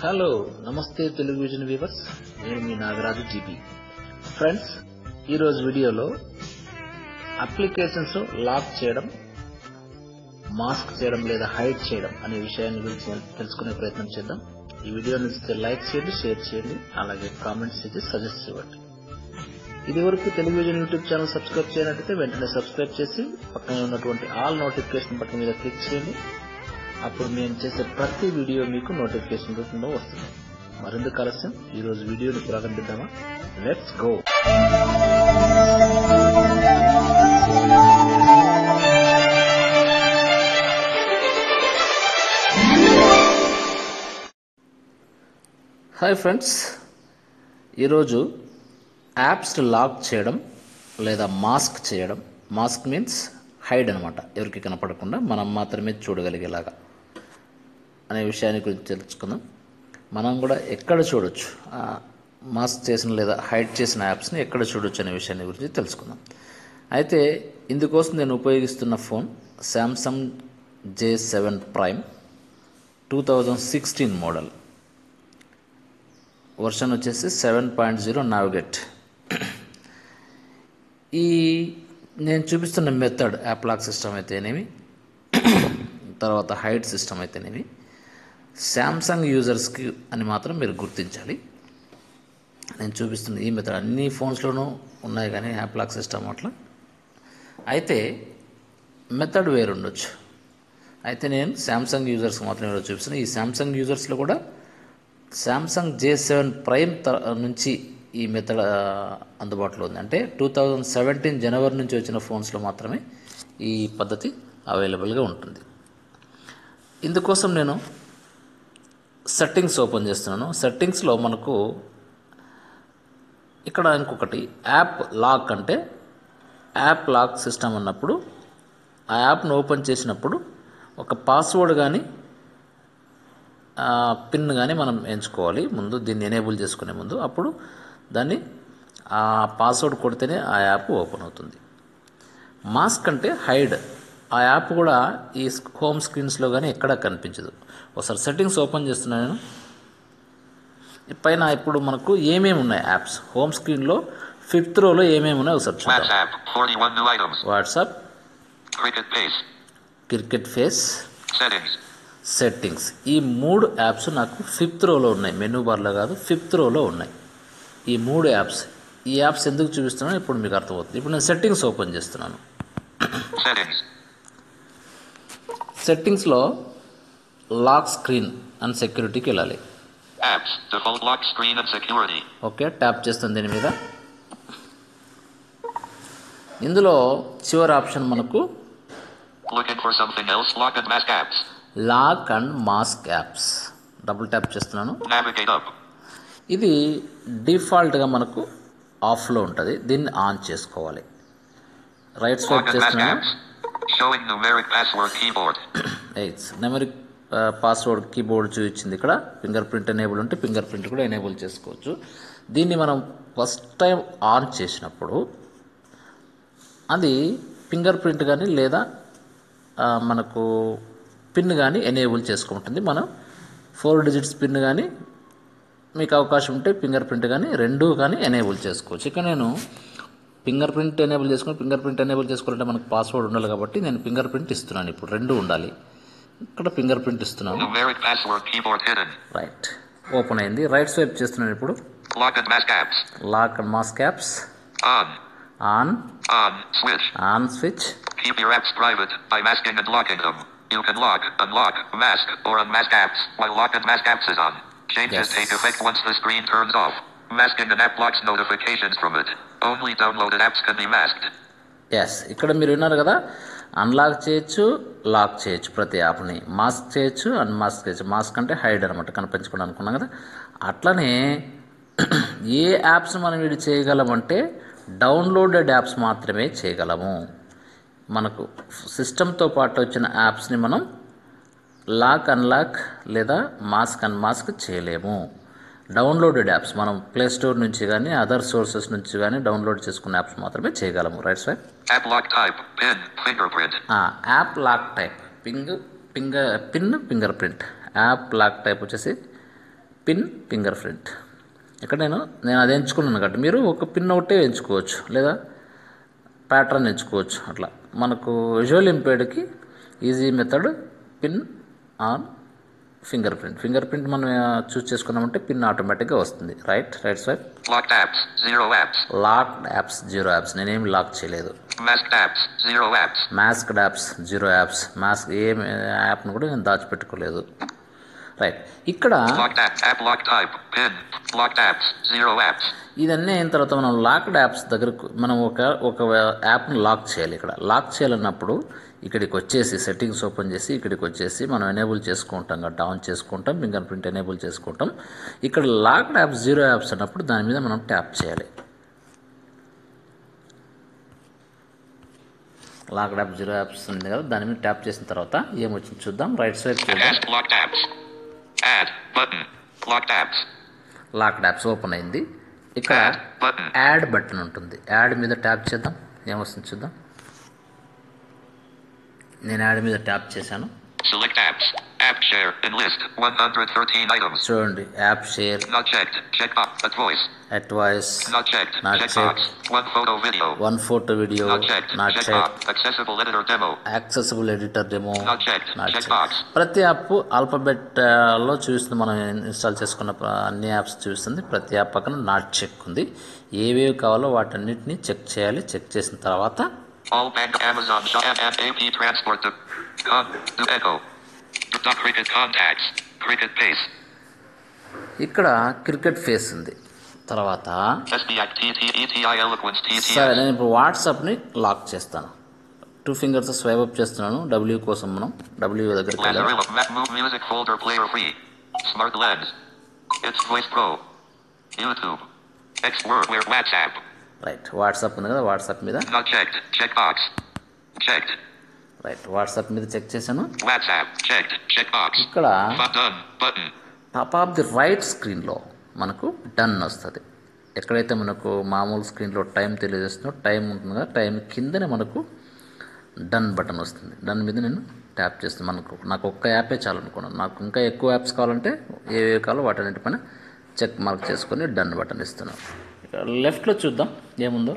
Hello నమస్తే Telugu vision viewers నేను మీ Nagaraju GB friends ఈరోజు వీడియోలో అప్లికేషన్స్ లాక్ చేయడం మాస్క్ చేయడం లేదా హైడ్ చేయడం అనే విషయాన్ని గురించి తెలుసుకునే ప్రయత్నం చేద్దాం ఈ వీడియోని ఇస్తే లైక్ చేయండి షేర్ చేయండి అలాగే కామెంట్స్ చేసి సజెస్ట్ చేయండి ఇది వరకు టెలివిజన్ యూట్యూబ్ ఛానల్ సబ్స్క్రైబ్ చేయనట్టయితే వెంటనే సబ్స్క్రైబ్ చేసి పక్కనే ఉన్నటువంటి ఆల్ నోటిఫికేషన్ బటన్ మీద క్లిక్ చేయండి అప్పుడు మేము చేసే ప్రతి వీడియో మీకు నోటిఫికేషన్ రూపంలో వస్తుంది మరింత ఆలస్యం ఈ రోజు వీడియోని ప్రారంభిద్దామా లెట్స్ గో హాయ్ ఫ్రెండ్స్ ఈరోజు యాప్స్ లాక్ చేయడం లేదా మాస్క్ చేయడం మాస్క్ మీన్స్ హైడ్ అనమాట ఎవరికి కనపడకుండా మనం మాత్రమే చూడగలిగేలాగా అనే విషయాన్ని గురించి తెలుసుకుందాం మనం కూడా ఎక్కడ చూడొచ్చు ఆ మాస్క్ చేసిన లేదా హైడ్ చేసిన యాప్స్ని ఎక్కడ చూడొచ్చు అనే విషయాన్ని గురించి తెలుసుకుందాం అయితే ఇందుకోసం నేను ఉపయోగిస్తున్న phone Samsung J seven prime two thousand sixteen model version వచ్చేసి సెవెన్ పాయింట్ జీరో నావిగేట్ ఈ నేను చూపిస్తున్న మెథడ్ యాప్ లాక్ సిస్టమ్ అయితేనేమి తర్వాత హైడ్ సిస్టమ్ అయితేనేమి శాంసంగ్ యూజర్స్కి అని మాత్రం మీరు గుర్తించాలి నేను చూపిస్తున్న ఈ మెథడ్ అన్ని ఫోన్స్లోనూ ఉన్నాయి కానీ యాప్ లాక్ సిస్టమ్ అట్లా అయితే మెథడ్ వేరుండొచ్చు అయితే నేను శాంసంగ్ యూజర్స్కి మాత్రం ఈరోజు చూపిస్తున్నాను ఈ శాంసంగ్ యూజర్స్లో కూడా శాంసంగ్ జే సెవెన్ ప్రైమ్ నుంచి ఈ మెథడ్ అందుబాటులో ఉంది అంటే టూ థౌజండ్ సెవెంటీన్ జనవరి నుంచి వచ్చిన ఫోన్స్లో మాత్రమే ఈ పద్ధతి అవైలబుల్గా ఉంటుంది ఇందుకోసం నేను సెట్టింగ్స్ ఓపెన్ చేస్తున్నాను సెట్టింగ్స్లో మనకు ఇక్కడ ఇంకొకటి యాప్ లాక్ అంటే యాప్ లాక్ సిస్టమ్ అన్నప్పుడు ఆ యాప్ను ఓపెన్ చేసినప్పుడు ఒక పాస్వర్డ్ కానీ పిన్ కానీ మనం ఎంచుకోవాలి ముందు దీన్ని ఎనేబుల్ చేసుకునే ముందు అప్పుడు దాన్ని ఆ పాస్వర్డ్ కొడితేనే ఆ యాప్ ఓపెన్ అవుతుంది మాస్క్ అంటే హైడ్ ఆ యాప్ కూడా ఈ హోమ్ స్క్రీన్స్లో కానీ ఎక్కడా కనిపించదు ఒకసారి సెట్టింగ్స్ ఓపెన్ చేస్తున్నాను నేను పైన ఇప్పుడు మనకు ఏమేమి ఉన్నాయి యాప్స్ హోమ్ స్క్రీన్లో ఫిఫ్త్ రోలో ఏమేమి ఉన్నాయో ఒకసారి చూద్దాం WhatsApp, 41 new items. WhatsApp Cricket Base. Cricket base Settings. Settings ఈ మూడు యాప్స్ నాకు ఫిఫ్త్ రోలో ఉన్నాయి మెనూ బార్లో కాదు ఫిఫ్త్ రోలో ఉన్నాయి ఈ మూడు యాప్స్ ఈ యాప్స్ ఎందుకు చూపిస్తున్నానో ఇప్పుడు మీకు అర్థమవుతుంది ఇప్పుడు నేను సెట్టింగ్స్ ఓపెన్ చేస్తున్నాను Settings. సెట్టింగ్స్లో లాక్ స్క్రీన్ అండ్ సెక్యూరిటీకి వెళ్ళాలి Apps. Default lock screen and security. Okay tap చేస్తాను దీని మీద ఇందులో చివరి ఆప్షన్ మనకు Looking for something else? Lock and mask apps. Lock and mask apps double tap చేస్తున్నాను Navigate up. ఇది డిఫాల్ట్గా మనకు ఆఫ్లో ఉంటుంది దీన్ని ఆన్ చేసుకోవాలి right swipe Lock and mask చేస్తున్నాను apps. Showing numeric password keyboard. ఎయిట్స్ నెమరిక్ పాస్వర్డ్ కీబోర్డ్ చూపించింది ఇక్కడ ఫింగర్ ప్రింట్ ఎనేబుల్ ఉంటే ఫింగర్ ప్రింట్ కూడా ఎనేబుల్ చేసుకోవచ్చు దీన్ని మనం ఫస్ట్ టైం ఆన్ చేసినప్పుడు అది ఫింగర్ ప్రింట్ కానీ లేదా ఆ, మనకు పిన్ కానీ ఎనేబుల్ చేసుకుంటుంది మనం ఫోర్ డిజిట్స్ పిన్ కానీ మీకు అవకాశం ఉంటే ఫింగర్ ప్రింట్ కానీ రెండు కానీ ఎనేబుల్ చేసుకోవచ్చు ఇక నేను ఫింగర్ ప్రింట్ ఎనేబుల్ చేసుకుని ఫింగర్ ప్రింట్ ఎనేబుల్ చేసుకోవాలంటే మనకు పాస్వర్డ్ ఉండాలి కాబట్టి నేను ఫింగర్ ప్రింట్ ఇస్తున్నాను ఇప్పుడు రెండు ఉండాలి ఇక్కడ ఫింగర్ ప్రింట్ ఇస్తున్నాను Numeric password keyboard hidden. Right open అయింది రైట్ స్వైప్ చేస్తున్నాను ఇప్పుడు Lock and mask apps. Lock and mask apps On. On On. Switch. On switch Keep your apps private by masking and locking them. You can lock, unlock, mask, or unmask apps while lock and mask apps is on. Changes Yes. take effect once the screen turns off. Masking an app blocks notifications from it. Only downloaded apps can be masked. Yes ఇక్కడ మీరు విన్నారు కదా unlock చేయొచ్చు lock చేయొచ్చు ప్రతి యాప్ని mask చేయొచ్చు unmask చేయొచ్చు మాస్క్ అంటే హైడ్ అనమాట కనిపించకుండా అనుకున్నాం కదా అట్లనే ఏ యాప్స్ మనం ఇది చేయగలమంటే డౌన్లోడెడ్ యాప్స్ మాత్రమే చేయగలము మనకు సిస్టంతో పాటు వచ్చిన యాప్స్ని మనం లాక్ అన్లాక్ లేదా మాస్క్ అన్మాస్క్ చేయలేము డౌన్లోడెడ్ యాప్స్ మనం ప్లే స్టోర్ నుంచి కానీ అదర్ సోర్సెస్ నుంచి కానీ డౌన్లోడ్ చేసుకున్న యాప్స్ మాత్రమే చేయగలము right swipe App lock type, PIN, fingerprint. App lock type pin finger pin fingerprint app lock type వచ్చేసి పిన్ ఫింగర్ ప్రింట్ ఇక్కడ నేను నేను అది ఎంచుకున్నాను కాబట్టి మీరు ఒక పిన్ ఒకటే ఎంచుకోవచ్చు లేదా ప్యాటర్న్ ఎంచుకోవచ్చు అట్లా మనకు విజువల్ ఇంపేర్డ్కి easy method pin on fingerprint fingerprint మనం చూస్ చేసుకున్నామంటే పిన్ ఆటోమేటిక్గా వస్తుంది right right swipe Locked apps. Zero apps. Lock apps zero apps నేనేం లాక్ చేయలేదు Masked apps. Zero apps. Masked apps zero apps mask ఏ యాప్ను కూడా నేను దాచిపెట్టుకోలేదు రైట్ ఇక్కడ Locked app. App lock type. Pin. Locked apps. Zero apps. ఇదన్నీ అయిన తర్వాత మనం లాక్డ్ యాప్స్ దగ్గరకు మనం ఒక ఒక యాప్ని లాక్ చేయాలి ఇక్కడ లాక్ చేయాలన్నప్పుడు ఇక్కడికి వచ్చేసి సెట్టింగ్స్ ఓపెన్ చేసి ఇక్కడికి వచ్చేసి మనం ఎనేబుల్ చేసుకుంటాం కదా ఆన్ చేసుకుంటాం ఫింగర్ ప్రింట్ ఎనేబుల్ చేసుకుంటాం ఇక్కడ లాక్డ్ యాప్స్ జీరో యాప్స్ అన్నప్పుడు దాని మీద మనం ట్యాప్ చేయాలి లాక్డ్ యాప్ జీరో యాప్స్ ఉంది కదా దాని మీద ట్యాప్ చేసిన తర్వాత ఏమొచ్చింది చూద్దాం రైట్ సైడ్ చూద్దాం Add locked apps. Add button. Locked apps. Locked apps open అయింది ఇక్కడ Add button. యాడ్ బటన్ ఉంటుంది యాడ్ మీద ట్యాప్ చేద్దాం ఏమొస్తుంది చూద్దాం నేను యాడ్ మీద ట్యాప్ చేశాను Select apps. App share and list 113 items. చూడండి app share Not checked. Checkbox. Advice. Advice Not checked. Not Checkbox. One photo video. One photo video Not checked. Not check Checkbox. Accessible editor demo. Accessible editor demo Not checked. Not check Checkbox. ప్రతి app alphabet ఆ, లో చూస్తుంది మనం install చేసుకున్న ప్ర- అన్ని apps చూస్తుంది ప్రతి యాప్ పక్కన నాట్ చెక్ ఉంది ఏవేవి కావాలో వాటన్నిటిని చెక్ చేయాలి చెక్ చేసిన తర్వాత All bank Amazon shop and AP transport to con to echo. Dot cricket contacts. Cricket pace. ఇక్కడ క్రికెట్ ఫేస్ ఉంది తర్వాత SBI TT ETI eloquence సరే TTS. నేను ఇప్పుడు వాట్సాప్ని లాక్ చేస్తాను టూ ఫింగర్స్ స్వైప్ అప్ చేస్తున్నాను డబ్ల్యూ కోసం మనం డబ్ల్యూ దగ్గరికి వెళ్ళాం Lazarilla Mac Move Music Folder Player Free. Smart Lens. It's Voice Pro. YouTube. X Word Where WhatsApp. Right WhatsApp ఉంది కదా వాట్సాప్ మీద Not checked. Checkbox. Checked. Right WhatsApp మీద check చేశాను WhatsApp. Checked. Checkbox. ఇక్కడ Font done. Button. Top of the right స్క్రీన్లో మనకు done వస్తుంది ఎక్కడైతే మనకు మామూలు స్క్రీన్లో టైం తెలియజేస్తుందో టైం ఉంటుంది కదా టైం కిందనే మనకు డన్ బటన్ వస్తుంది డన్ మీద నేను ట్యాప్ చేస్తాను మనకు నాకు ఒక్క యాపే చాలు అనుకున్నాను నాకు ఇంకా ఎక్కువ యాప్స్ కావాలంటే ఏవే కావాలో వాటన్నిటిపైన చెక్ మార్క్ చేసుకొని డన్ బటన్ ఇస్తున్నాను ఇక్కడ లెఫ్ట్లో చూద్దాం ఏముందో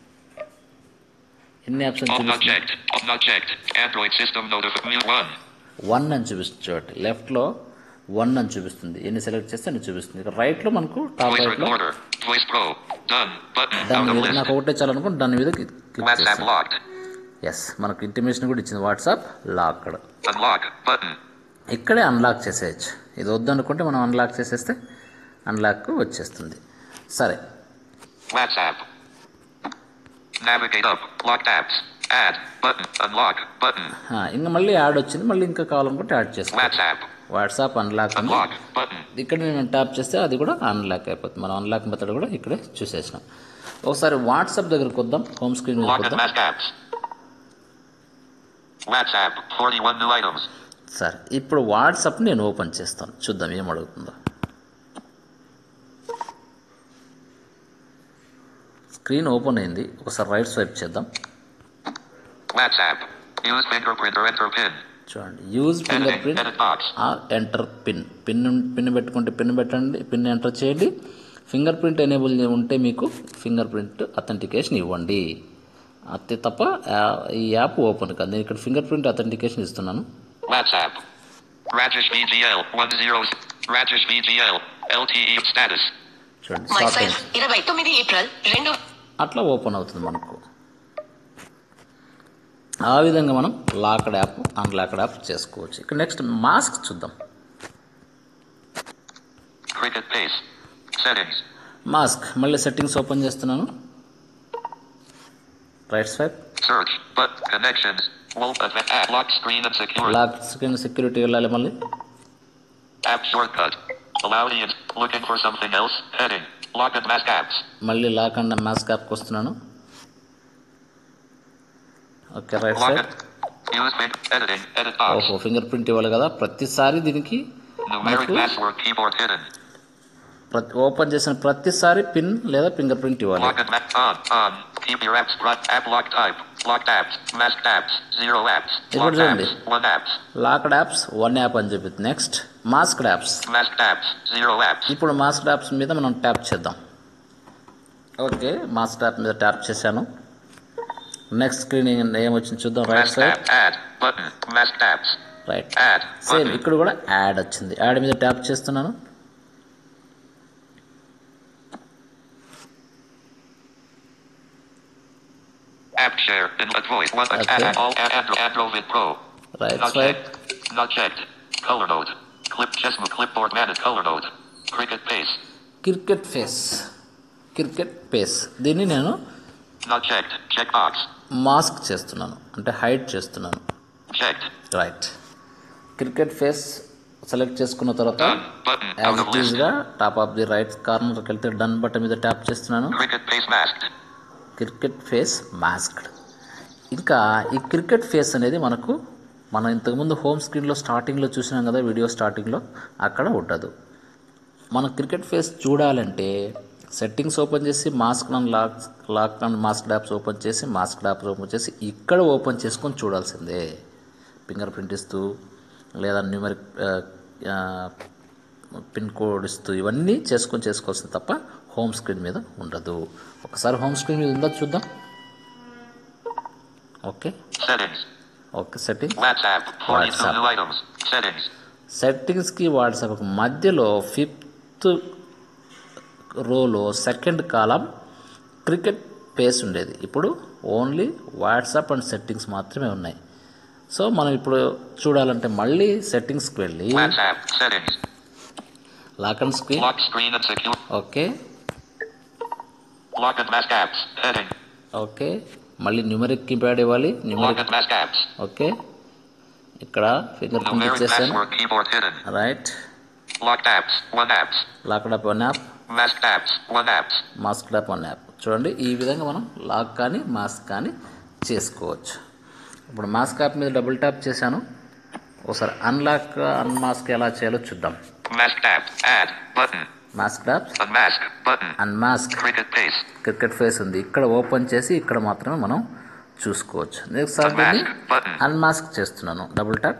ఎన్ని యాప్స్ అని All not చూపిస్తుంది checked. All not checked. Android system notification. One. One అని చూపిస్తుంది చూడండి లెఫ్ట్లో వన్ అని చూపిస్తుంది ఎన్ని సెలెక్ట్ చేస్తే అన్ని చూపిస్తుంది ఇక్కడ రైట్లో మనకు టాప్ Voice రైట్లో recorder. Voice Pro. Done. Button. దాని Out of మీద list. నాకు ఒకటే చాలనుకుని దాని మీద క్లిక్ WhatsApp చేస్తాను locked. ఎస్ మనకు ఇంటిమేషన్ కూడా ఇచ్చింది వాట్సాప్ లాక్డ్ Unlock. Button. ఇక్కడే అన్లాక్ చేసేయచ్చు ఇది వద్దనుకుంటే మనం అన్లాక్ చేసేస్తే అన్లాక్ వచ్చేస్తుంది సరే WhatsApp. Navigate up. Locked apps. Add. Button. Unlock. Button. ఆ, ఇంకా మళ్ళీ యాడ్ వచ్చింది మళ్ళీ ఇంకా కావాలనుకుంటే యాడ్ చేసుకోవచ్చు WhatsApp. వాట్సాప్ అన్లాక్ అని Unlock. Button. ఇక్కడ నేను ట్యాప్ చేస్తే అది కూడా అన్లాక్ అయిపోతుంది మనం అన్లాక్ మెథడ్ కూడా ఇక్కడే చూసేసినాం ఒకసారి వాట్సాప్ దగ్గరకు వద్దాం హోమ్ స్క్రీన్ మీద Lock and వద్దాం mask apps. WhatsApp. 41 new items. సరే ఇప్పుడు వాట్సాప్ నేను ఓపెన్ చేస్తాను చూద్దాం ఏం అడుగుతుందో స్క్రీన్ ఓపెన్ అయింది ఒకసారి రైట్ స్వైప్ చేద్దాం WhatsApp. Use fingerprint or enter pin. చూడండి use finger Editing. Print Edit box. Or enter pin pin pin పెట్టుకుంటే పిన్ పెట్టండి పిన్ ఎంటర్ చేయండి ఫింగర్ ప్రింట్ ఎనేబుల్ ఉంటే మీకు ఫింగర్ ప్రింట్ అథెంటికేషన్ ఇవ్వండి అంతే తప్ప ఆ, ఈ యాప్ ఓపెన్ కాదు నేను ఇక్కడ ఫింగర్ ప్రింట్ అథెంటికేషన్ ఇస్తున్నాను WhatsApp. Rajesh VGL. 10. Rajesh VGL. LTE status. చూడండి మై షార్ట్ ఫైవ్ ఇరవై తొమ్మిది ఏప్రిల్ రెండు అట్లా ఓపెన్ అవుతుంది మనకు ఆ విధంగా మనం లాక్డ్ యాప్ అన్లాక్డ్ యాప్ చేసుకోవచ్చు ఇక నెక్స్ట్ మాస్క్ చూద్దాం Cricket pace. Settings. మాస్క్ మళ్ళీ సెట్టింగ్స్ ఓపెన్ చేస్తున్నాను right swipe Search. But connections. Wolf advanced app. Lock screen and secure. Lock screen security వెళ్ళాలి మళ్ళీ App shortcut. Allow the ins- looking for something else. Heading. Lock and mask apps. మళ్ళీ lock and mask యాప్కి వస్తున్నాను okay right Lock side it. Use fin- editing. Edit box. ఓహో fingerprint ఇవ్వాలి కదా ప్రతిసారి దీనికి Numeric మనకు password keyboard hidden. ప్రతి ఓపెన్ చేసిన ప్రతిసారి పిన్ లేదా ఫింగర్ ప్రింట్ ఇవ్వాలి Lock and mask on. On. Keep your apps brought app lock type. Locked apps. Masked apps. Zero apps. ఇప్పుడు Locked చూడండి. apps. One apps. Locked apps one app అని చెప్పి next masked apps Masked apps. Zero apps. ఇప్పుడు masked apps మీద మనం tap చేద్దాం okay mask app మీద tap చేశాను నెక్స్ట్ స్క్రీన్ ఏమొచ్చింది చూద్దాం right Masked side app. Add. Button. Masked apps. Right Add. Same Button. ఇక్కడ కూడా యాడ్ వచ్చింది యాడ్ మీద ట్యాప్ చేస్తున్నాను App share. Inlet voice. One. Okay. Add all. Add Android. Android Pro. Right Not side checked. Not checked. Color node. Clip Chessmo clipboard manage color node. Cricket pace. Cricket face cricket pace దీన్ని నేను Not checked. Checkbox. Mask చేస్తున్నాను అంటే hide చేస్తున్నాను Checked. Right cricket face select చేసుకున్న తర్వాత Done. Button. Out as of it list. ఈస్గా top of the right కార్నర్కి వెళ్తే డన్ బటన్ మీద ట్యాప్ చేస్తున్నాను Cricket pace masked. Cricket face masked ఇంకా ఈ క్రికెట్ ఫేస్ అనేది మనకు మనం ఇంతకుముందు హోమ్ స్క్రీన్లో స్టార్టింగ్లో చూసినాం కదా వీడియో స్టార్టింగ్లో అక్కడ ఉండదు మనం క్రికెట్ ఫేస్ చూడాలంటే సెట్టింగ్స్ ఓపెన్ చేసి mask and lock lock and mask apps open చేసి మాస్క్ యాప్స్ ఓపెన్ చేసి ఇక్కడ ఓపెన్ చేసుకొని చూడాల్సిందే ఫింగర్ ప్రింట్ ఇస్తూ లేదా న్యూమరిక్ పిన్ కోడ్ ఇస్తూ ఇవన్నీ చేసుకొని చేసుకోవాల్సింది తప్ప హోమ్ స్క్రీన్ మీద ఉండదు ఒకసారి హోమ్ స్క్రీన్ మీద ఉందా చూద్దాం okay Settings. Okay setting WhatsApp. 42 WhatsApp. new items. Settings. సెట్టింగ్స్కి వాట్సాప్ మధ్యలో ఫిఫ్త్ రోలో సెకండ్ కాలం క్రికెట్ పేస్ ఉండేది ఇప్పుడు ఓన్లీ వాట్సాప్ అండ్ సెట్టింగ్స్ మాత్రమే ఉన్నాయి సో మనం ఇప్పుడు చూడాలంటే మళ్ళీ సెట్టింగ్స్కి వెళ్ళి WhatsApp. Settings. Lock and screen Lock screen and secure. Okay Lock and mask apps. Heading. Okay మళ్ళీ న్యూమరిక్ కీప్యాడ్ ఇవ్వాలి Lock numeric and mask apps. Okay ఇక్కడ ఫింగర్ ప్రింట్ Numeric ఇచ్చేసాను password keyboard hidden. Right Locked apps. One apps. Locked up one app Masked apps. One apps. Mask app one app చూడండి ఈ విధంగా మనం lock కానీ mask కానీ చేసుకోవచ్చు ఇప్పుడు మాస్క్ యాప్ మీద డబుల్ ట్యాప్ చేశాను ఒకసారి అన్లాక్ అన్మాస్క్ ఎలా చేయాలో చూద్దాం Masked app. Add. Button. Mask app Unmask. Button. Unmask Cricket pace. Cricket face ఉంది ఇక్కడ ఓపెన్ చేసి ఇక్కడ మాత్రమే మనం చూసుకోవచ్చు నెక్స్ట్ సార్ దీన్ని Unmask. Button. అన్మాస్క్ చేస్తున్నాను double tap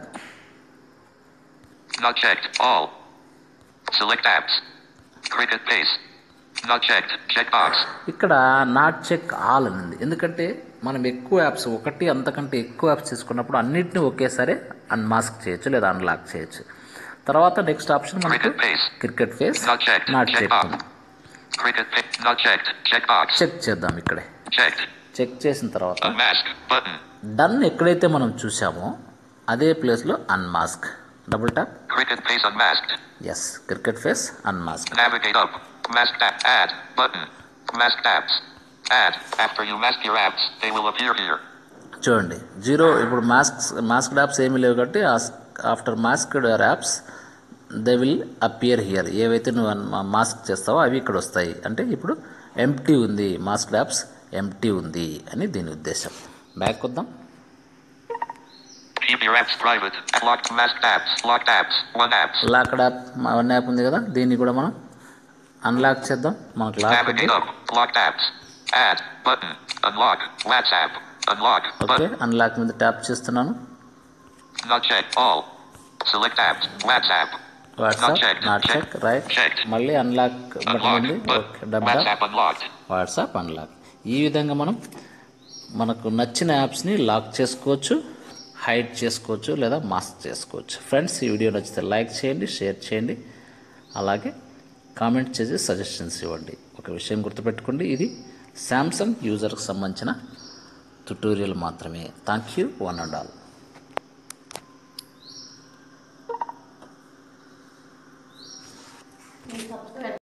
Not checked. All. Select apps. Cricket pace. Not checked. Checkbox. ఇక్కడ నాట్ చెక్ ఆల్ అని ఉంది ఎందుకంటే మనం ఎక్కువ యాప్స్ ఒకటి అంతకంటే ఎక్కువ యాప్స్ తీసుకున్నప్పుడు అన్నిటిని ఒకేసారి అన్మాస్క్ చేయొచ్చు లేదా అన్లాక్ చేయొచ్చు తర్వాత నెక్స్ట్ ఆప్షన్ మనకు Cricket pace. Cricket face Not checked. Not check Checkbox. Cricket pace. Not checked. Checkbox. Check చేద్దాం ఇక్కడే Checked. చెక్ చేసిన తర్వాత Unmask. Button. డన్ ఎక్కడైతే మనం చూసామో అదే ప్లేస్లో unmask double tap Cricket pace unmasked. Yes cricket face unmask Navigate up. Masked app. Add. Button. Masked apps. Add. After you mask your apps, they will appear here. చూడండి zero ఇప్పుడు mask masked apps ఏమీ లేవు కాబట్టి after masked apps they will appear here ఏవైతే నువ్వు mask చేస్తావో అవి ఇక్కడ వస్తాయి అంటే ఇప్పుడు ఎంటీ ఉంది మాస్క్డ్ యాప్స్ ఎంటీ ఉంది అని దీని ఉద్దేశం బ్యాక్ వద్దాం Keep your apps private. Locked masked apps. Locked apps. One apps. Locked app one app ఉంది కదా దీన్ని కూడా మనం అన్లాక్ చేద్దాం మనకు లాక్ ఉంది Navigate up. Locked apps. Add. Button. Unlock. WhatsApp. Unlock. Okay Button. Unlock మీద ట్యాప్ చేస్తున్నాను Not checked. All. Select apps. WhatsApp. WhatsApp checked. Not check Checked. Right Checked. మళ్ళీ అన్లాక్ బటన్ Unlocked. ఉంది But okay డబ్ WhatsApp unlocked. WhatsApp unlock ఈ విధంగా మనం మనకు నచ్చిన యాప్స్ని లాక్ చేసుకోవచ్చు హైడ్ చేసుకోవచ్చు లేదా మాస్క్ చేసుకోవచ్చు ఫ్రెండ్స్ ఈ వీడియో నచ్చితే లైక్ చేయండి షేర్ చేయండి అలాగే కామెంట్ చేసి సజెషన్స్ ఇవ్వండి ఒక విషయం గుర్తుపెట్టుకోండి ఇది శాంసంగ్ యూజర్కి సంబంధించిన ట్యుటోరియల్ మాత్రమే thank you one and all